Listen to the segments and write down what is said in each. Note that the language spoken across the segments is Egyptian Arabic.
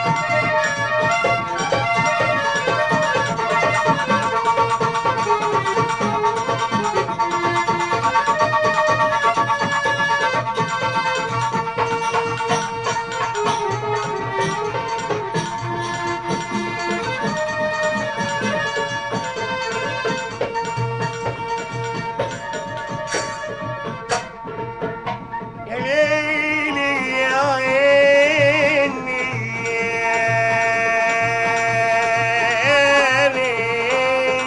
يا ليلي يا عيني يا ليلي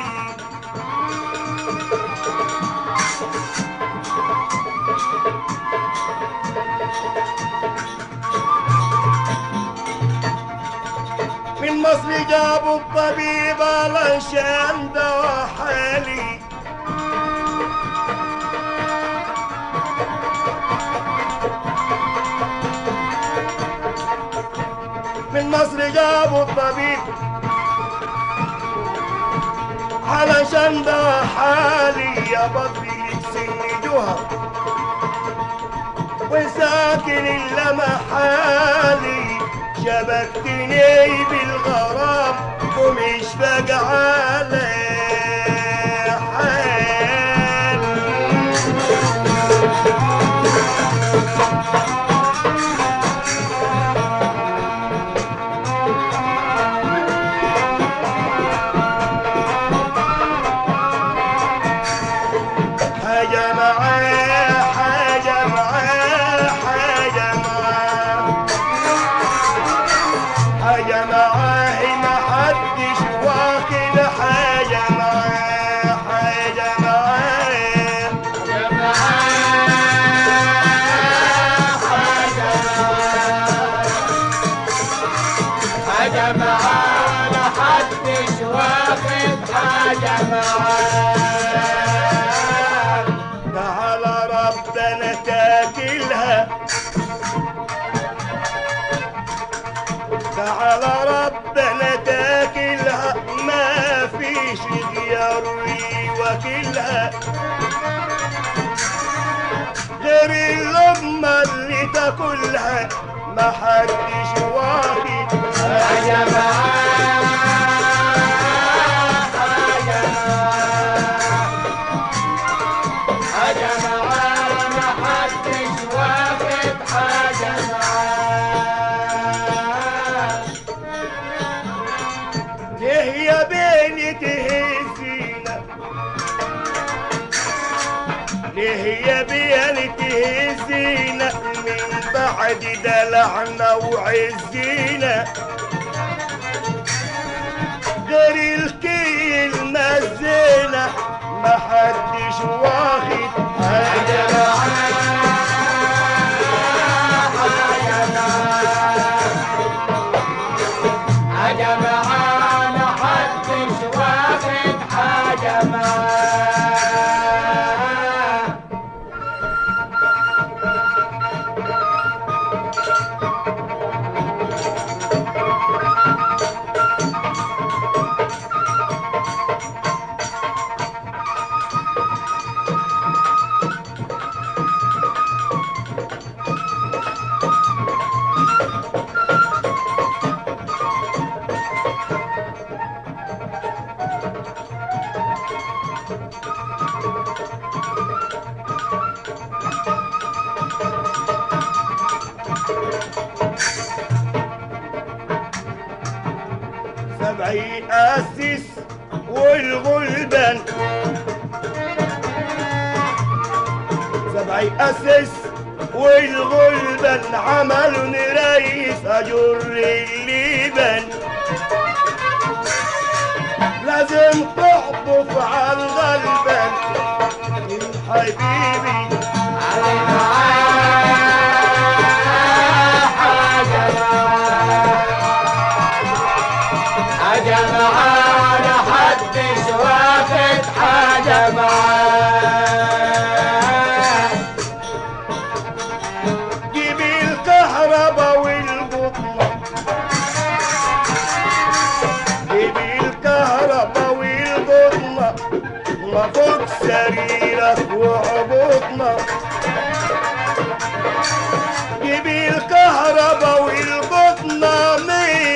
من مصر جابوا الطبيب علشان دوا حالي من مصر جابوا الطبيب علشان ده حالي يا بطري سن جوها وساكن اللمى حالي شبكتني بالغرام ومش بقى على حالي حاجة معاه حاجة معاه حاجة معاه حاجة معاه ما حدش واخد حاجة معاه حاجة معاه حاجة معانا حدش واخد حاجة معانا تعالى ربنا تاكلها تعالى ربنا تاكلها ما فيش غيار وكلها غير اللقمة اللي تاكلها ما حدش واخد حاجة معانا حاجة معانا حاجة معانا حدش واخد حاجة معانا ليه يا بني تهزينا ليه يا بني تهزينا من بعد دلعنا وعزينا غير الكلمة الزينة ما حدش واخد حاجة حاجة معانا حدش واخد حاجة معانا سبعي أسس والغلبان سبعي أسس والغلبان عملوا رئيس أجر الليبان لازم تحطف على الغلبان حبيبي حاجة معانا حدش واخد حاجة معانا جيب الكهرباء والبطنة جيب الكهرباء والبطنة مفوق سريرك وعبطنا جيب الكهرباء والبطنة من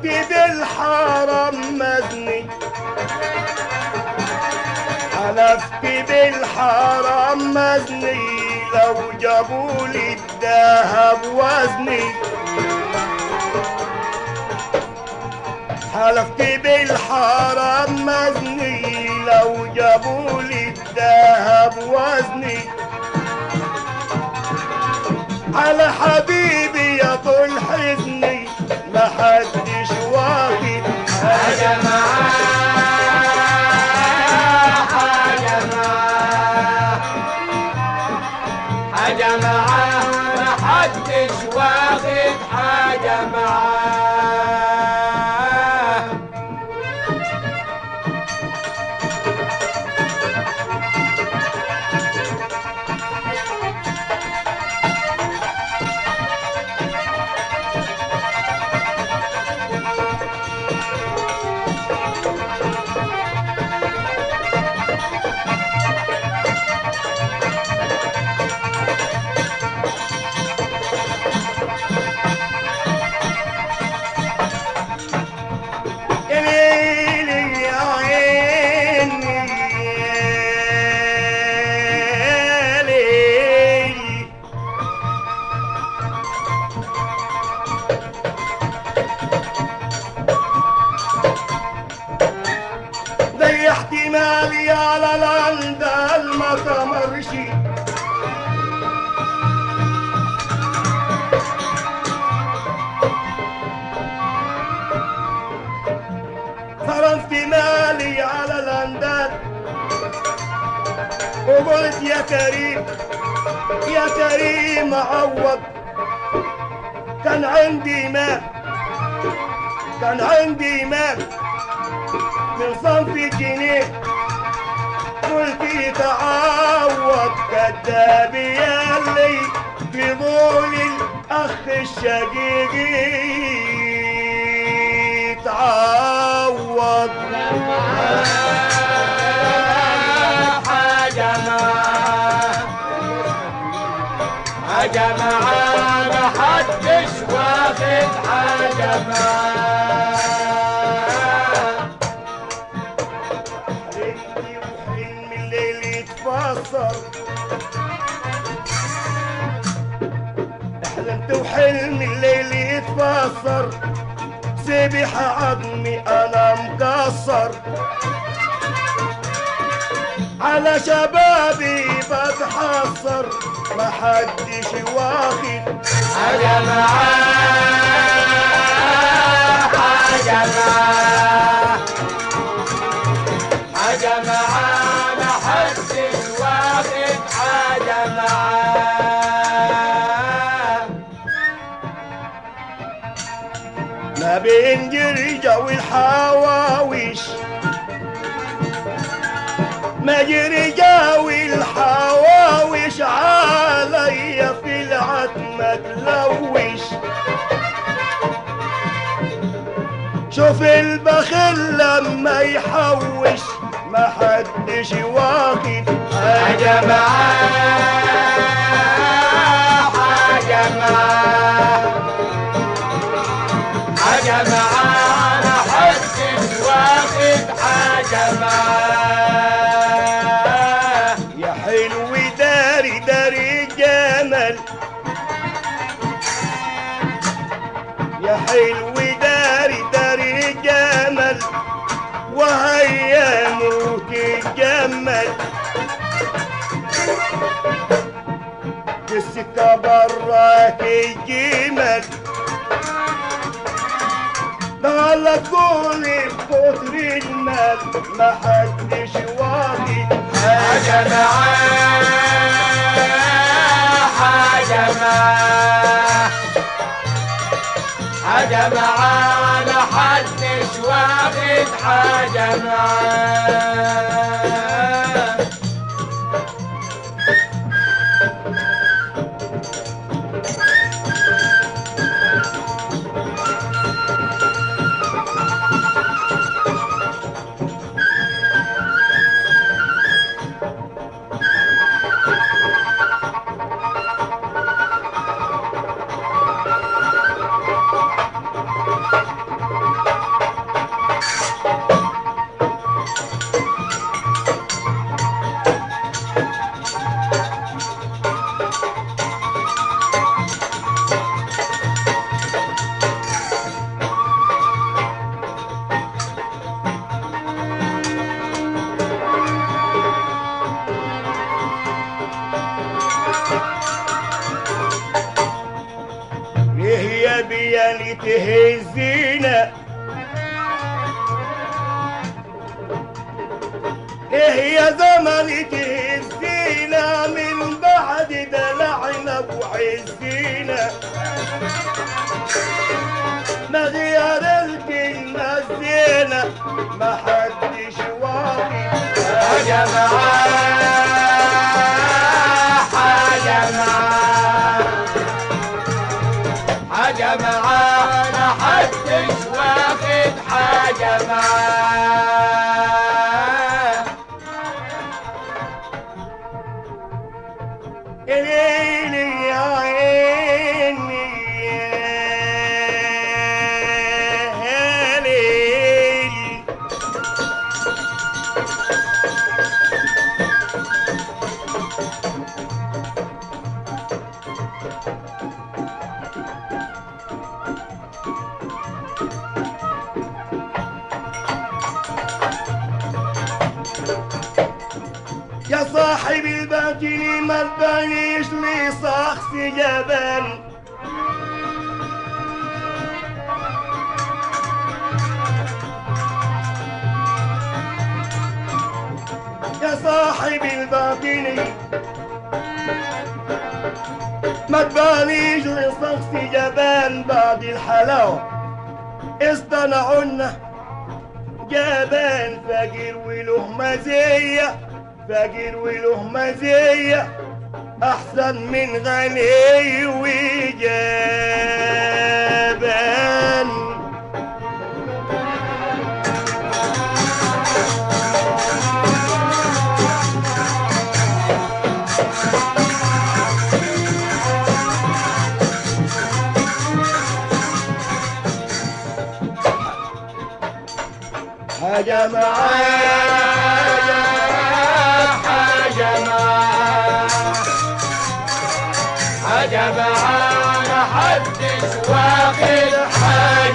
بالحرم مزني حلفت بالحرم مزني لو جابوا لي الذهب وزني حلفت بالحرم مزني لو جابوا لي الذهب وزني على حبيبي يا طول حزني ما حدش واخد حاجة معاه حاجة معاه حاجة معاه ما حدش واخد حاجة معاه يا ليلي يا عيني يا ليلي ضيعت مالي على لندن ما تمرشي صرفت مالي على لندن وقلت يا كريم يا كريم عوض كان عندي مال كان عندي مال من صنف جنيه قلت تعوض كذاب ياللي في ظول الاخ الشقيقي تعوض حاجة معاه حاجة معاه ما حدش واخد حاجة معاه حلمت وحلم الليل يتفسر حلمت وحلم الليل يتفسر سبح عظمي انا مكسر على شبابي بتحسر ما حدش واخد حاجة معاه حاجة معاه حاجة معاه ما حدش واخد حاجة معاه ما بين جرجة والحواويش ما جرجة والحواويش عليا في العتمة تلوش شوف البخيل لما يحوش ما حدش واخد حاجة معاه حاجة معاه حاجة معاه ما حدش واخد حاجة معاه يا حلو داري داري جمل يا حلو داري داري جمل وهيا موت الجمل السكة براك الجمل على كل بكتر المال ما حدش واخد حاجة معاه حاجة معاه حاجة معاه ما حدش واخد حاجة معاه هي زمن تهزينا من بعد دلعنا وعزينا ما غير الكلمة الزينة ما حدش واقف حاجة معاه حاجة معاه حاجة معاه ما حدش واخد حاجة معاه ليلي يا عيني يا ليلي يا صاحب الباطل ما تبانيش لي شخص جبان يا صاحب الباطل ما تبانيش لي شخص جبان بعد الحلاوة اصطنعونا جبان فقير وله مزية فقير وله مزية أحسن من غني وجبان حاجة معايا حاجة معاه حاجة معاه ما حدش واخد حاجة